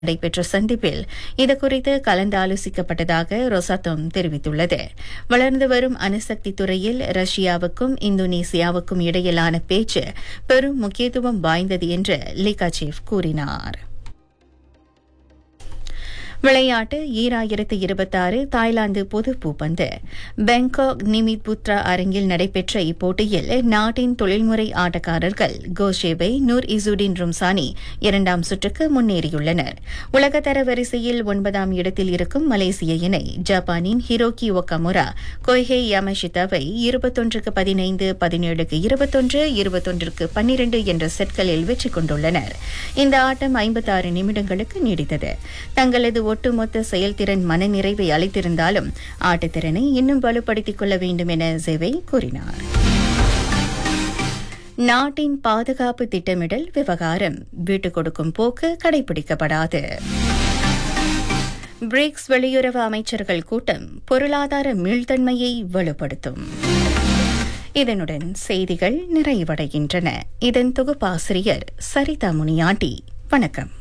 நடைபெற்ற சந்திப்பில் இதுகுறித்து கலந்தாலோசிக்கப்பட்டதாக ரொசாத்தோம் தெரிவித்துள்ளது வளர்ந்து வரும் அணுசக்தி துறையில் ரஷ்யாவுக்கும் இந்தோனேசியாவுக்கும் இடையிலான பேச்சு பெரும் முக்கியத்துவம் வாய்ந்தது என்று லிகாச்சேவ் கூறினார் விளையாட்டு ஈராயிரத்து இருபத்தாறு தாய்லாந்து பொது பூப்பந்து பாங்காக் நிமித் புத்ரா அரங்கில் நடைபெற்ற இப்போட்டியில் நாட்டின் தொழில்முறை ஆட்டக்காரர்கள் கோஷேபை நூர் இசுடின் ரும்சானி இரண்டாம் சுற்றுக்கு முன்னேறியுள்ளனர் உலகத்தர வரிசையில் ஒன்பதாம் இடத்தில் இருக்கும் மலேசிய இணை ஜப்பானின் ஹிரோகி ஒக்கமுரா கொய்ஹே யாமஷிதாவை இருபத்தொன்றுக்கு பதினைந்து பதினேழுக்கு இருபத்தொன்று இருபத்தொன்றுக்கு பன்னிரண்டு என்ற செட்களில் வெற்றி கொண்டுள்ளனர் இந்த ஆட்டம் ஐம்பத்தாறு நிமிடங்களுக்கு நீடித்தது தங்களது ஒட்டுமொத்த செயல்திறன் மனநிறைவை அளித்திருந்தாலும் ஆட்டத்திறனை இன்னும் வலுப்படுத்திக் கொள்ள வேண்டும் என ஜெவை கூறினார் நாட்டின் பாதுகாப்பு திட்டமிடல் விவகாரம் வீட்டுக் கொடுக்கும் போக்கு கடைபிடிக்கப்படாது பிரிக்ஸ் வெளியுறவு அமைச்சர்கள் கூட்டம் பொருளாதார மீள்தன்மையை வலுப்படுத்தும் இதனுடன் செய்திகள் நிறைவடைகின்றன இதன் தொகுப்பாசிரியர் சரிதா முனியாண்டி வணக்கம்